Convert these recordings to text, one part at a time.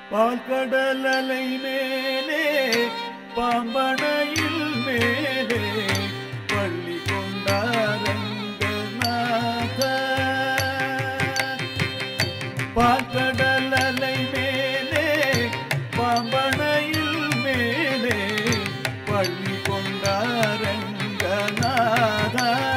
பால்கடல் அலை மேலே பாம்பனையில் மேலே பள்ளி கொண்டாரங்கநாத பால்கடல் அலை மேலே பாம்பனையில் மேலே பள்ளி கொண்டாரங்கநாத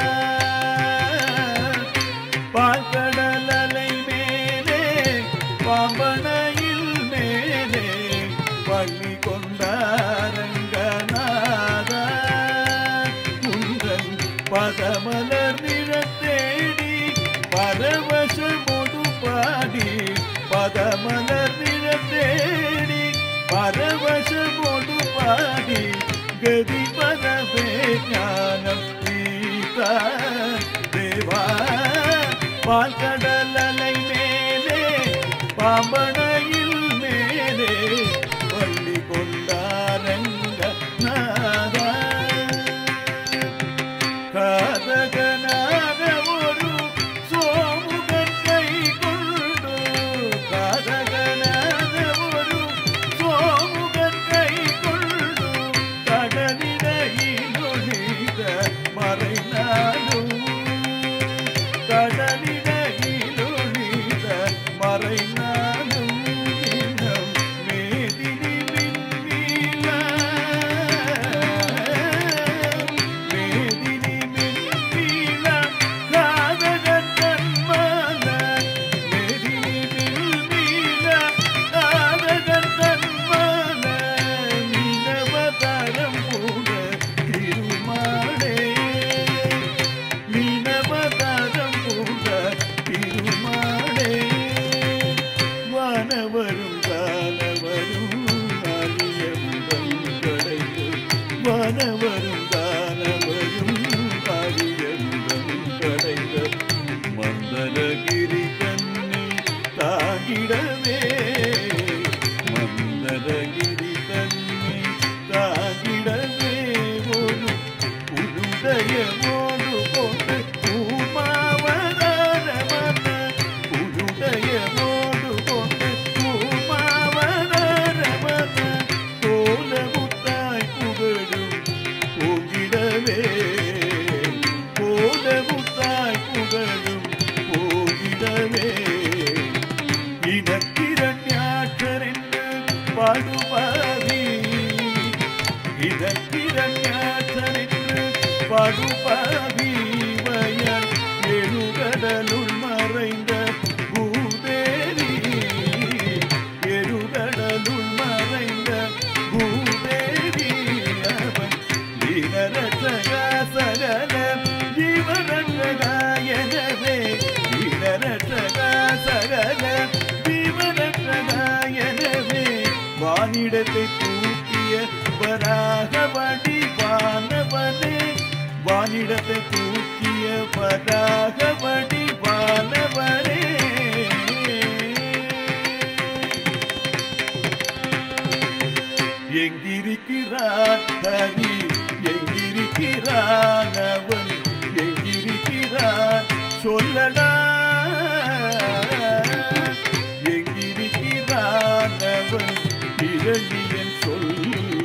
பால்கடல் அலை மேலே பாம்பனையில் மேலே பள்ளி கொண்டாரங்கநாத குன்றன் பதமலர் நிழத்தேடி பரவசமொடு பாடி பதமலர் நிழத்தேடி பரவசமொடு பாடி கதி பரவே ஞானம் நீதா தேவா பால்கடல் அலை மேலே பாம்பனையில் மேலே பள்ளி கொண்டாரங்க நாதா காதகனாக ஒரு சோமுகன் கை கொண்டு காதகனாக ஒரு சோமுகன் கை கொண்டு கடலிடையில் ஒழித மறைநாடும் கடலிடையில் ஒழித மறைநாடும் தினம் மேதினி மின்மீள மேதினி மின்மீள காதகன் தன்மான மேதினி மின்மீள காதகன் தன்மான மீனவதரம் கூட திருமாடே மீனவதரம் கூட திருமாடே வானவரும் தானவரும் அழியமுடன் கிடைத்து வானவரும் தானவரும் அழியமுடன் கிடைத்த மந்தரகிரி தன்னை தாகிடவே மந்தரகிரி தன்னை தாகிடவே ஒரு உருதயமோடு கொண்டு பூமாவதான மன உருதயமோடு கொண்டு பூமாவதான மன கோலமுத்தாய் புகழும் போகிடவே கோலமுத்தாய் புகழும் போகிடவே இனத்திரண்யாற்றர் என்று பாடுபாதி இதற்கிரண்யாற்றர் என்று பாடுபாதி வயல் எழுகடலுள் மறைந்த பூதேவி எழுகடலுள் மறைந்த பூதேவி அவன் வீரரட்சகா சகல ஜீவரட்சகாயனவே வீரரட்சகா சகல ஜீவரட்சகாயனவே வானிடத்தை தூக்கிய வராக வடிவானவனே வானிடத்தை தூக்கிய வராக வடிவானவனே எங்கிருக்கிறான் ஹரி எங்கிருக்கிறான் அவன் எங்கிருக்கிறான் சொல்லடா எங்கிருக்கிறான் அவன் இரண்டியன் சொல்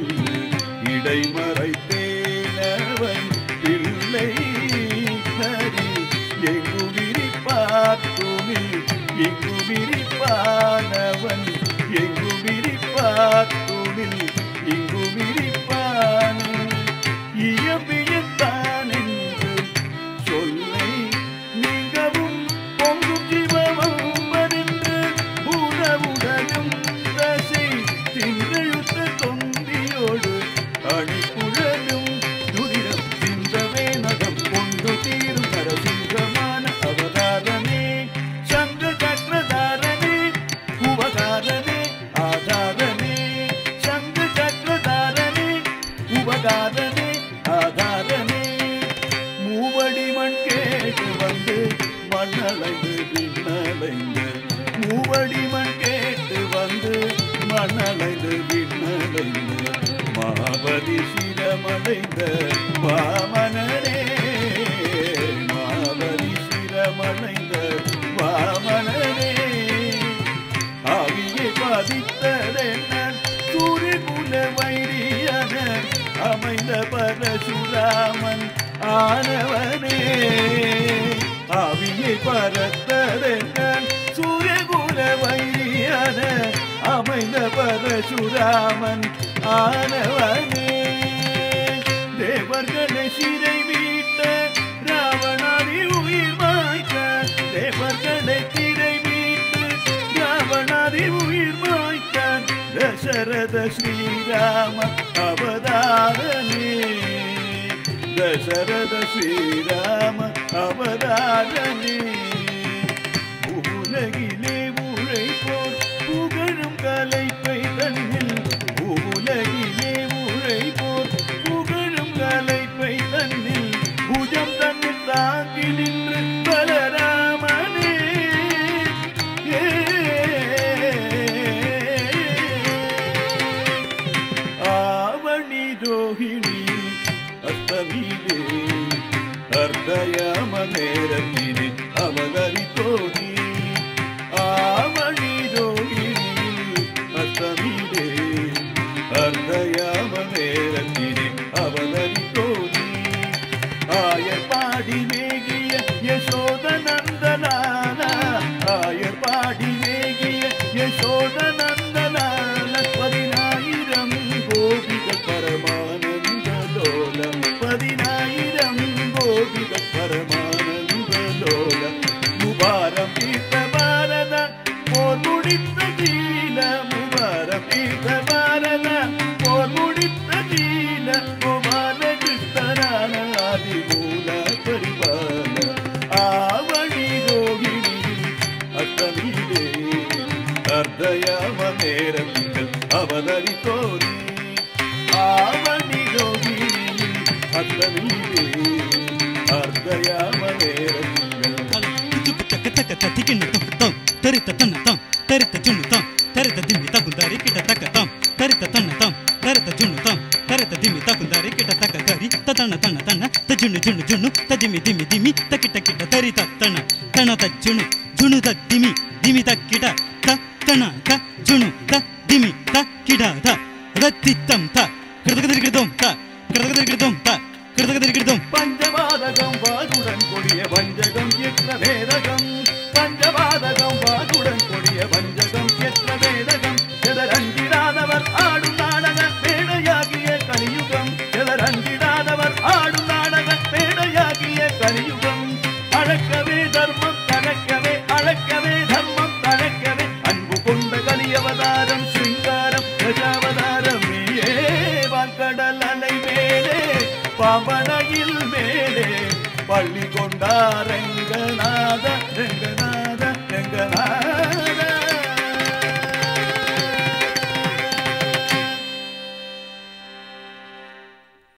இடைமறைத்தேனவன் பிள்ளை ஹரி எங்கு விரிப்பார் துணில் எங்கு விரிப்பானவன் எங்கு விரிப்பார் துணில் இங்கு விரிப்பான் இயம்பியத்தான் என்று சொல்லை நீங்கவும் பொங்கும் ஜீவமும் அறிந்து உறவுடனும் ரசை திங்கழுத்த தொந்தியோடு அணிக்குழலும் துரிடம் சிந்தவே நகம் கொண்டு தீரும் கரசிங்கமான அவதாரமே சங்க சக்கரதாரனே உபகாரனே ஆதாரனே சங்க சக்கரதாரனே உபகாரனே ஆதாரனே மூவடி மண் கேட்டு வந்து மண்ணலைந்து விண்ணலைந்து மூவடி மண் கேட்டு வந்து மண்ணலைந்து விண்ணலைந்து மாபதி சிரமடைந்த வாமனரே மாபதி சிரமடைந்த வாமனரே ஆவியை பாதித்த பரசுராமன் ஆனவனே ஆவியை பரத்ததென்றால் சூரியகுல வைரியான அமைந்த பரசுராமன் ஆனவனே தேவர்களை சிறை மீட்ட ராவணாதி உயிர் மாய்க்க தேவர்களை சிறை மீட்டு ராவணாதி உயிர் மாய்த்தான் தசரத ஸ்ரீராம அவதாரனே தசரத ஸ்ரீராம அவதாரனே உலகிலே உழைப்போர் புகழும் கலைப்பை தன்னில் உலகிலே உழைப்போர் புகழும் கலைப்பை தன்னில் புஜம் தன்னில் தாங்கி நின்று பலராமனே ஏ. ஆவணி ரோஹிணி அஸ்தமியிலே அர்த்தயாம நேரத்திலே அவதரித்தோனி ஆவணி ரோஹிணி அஸ்தமியிலே அர்த்தயாம நேரத்திலே அவதரித்தோனி ஆயர் பாடி மேகிய யசோதனந்தனான ஆயர் பாடி மேகிய யசோதனந்தனான பதினாயிரம் கோபிகள் பரமானந்த லோலம் பதினாயிரம் கோபிகள் பரமானந்த லோலம் முபாரம் தீர்த்த பாரத போர் முடித்த கீழ முபாரம் தீர்த்த பாரத போர் முடித்த கீழ கோபால கிருஷ்ணரான ஆதிமூல பரிபால ஆவணி ரோகிணி அஷ்டமியிலே அர்த்தயாம நேரங்கள் அவதரித்தோரி ஆவணி ரோகிணி அஷ்டமியிலே அர்த்தயாம நேரங்கள் ತಕ್ಕ ತಕ್ಕ ತತ್ತಿಗಿಣ್ಣ ತಂ ತರಿತ ತನ್ನ ತಂ ತರಿತ ಜುಣ್ಣು ತಂ ತರಿತ ದಿಮ್ಮಿ ತಗುಂದಾರಿ ಕಿಟ ತಕ್ಕ ತಂ ತರಿತ ತನ್ನ ತಂ ತರಿತ ಜುಣ್ಣು ತಂ ತರಿತ ದಿಮ್ಮಿ ತಗುಂದಾರಿ ಕಿಟ ತಕ್ಕ ಕರಿ ತತಣ್ಣ ತಣ್ಣ ತಣ್ಣ ತ ಜುಣ್ಣು ಜುಣ್ಣು ಜುಣ್ಣು ತ ದಿಮ್ಮಿ ದಿಮ್ಮಿ ದಿಮ್ಮಿ ತ ಕಿಟ ಕಿಟ ತರಿತ ತಣ್ಣ ತಣ ತ ಜುಣ್ಣು ಜುಣ್ಣು ತ ದಿಮಿ ದಿಮಿ ತ ಕಿಟ ತ ತಣ ತ ಜುಣ್ಣು ತ ದಿಮಿ ತ ಕಿಡ ತ ರತ್ತಿತ್ತಂ ತ கிருதகதிரிகிருதம் த கிருதகதிரிகிருதம் த கிருதகதிரிகிருதம் பஞ்சபாதகம் வாகுடன் கொடிய வஞ்சகம் எற்ற வேதகம் பஞ்சபாதகம் வாகுடன் கொடிய வஞ்சகம் எற்ற வேதகம் எதரஞ்சிடாதவர் ஆடும் நாடக மேடையாகிய கலியுகம் எதரஞ்சிடாதவர் ஆடும் நாடக மேடையாகிய கலியுகம் அழக்கவே தர்மம் தழக்கவே அழக்கவே தர்மம் தழக்கவே அன்பு கொண்ட கலியவதாரம் சிங்காரம் தசாவதாரம் நீயே வான்கடல் அலை மேலே பாம்பனையில் மேலே பள்ளி கொண்டாரங்கநாத ரங்கநாத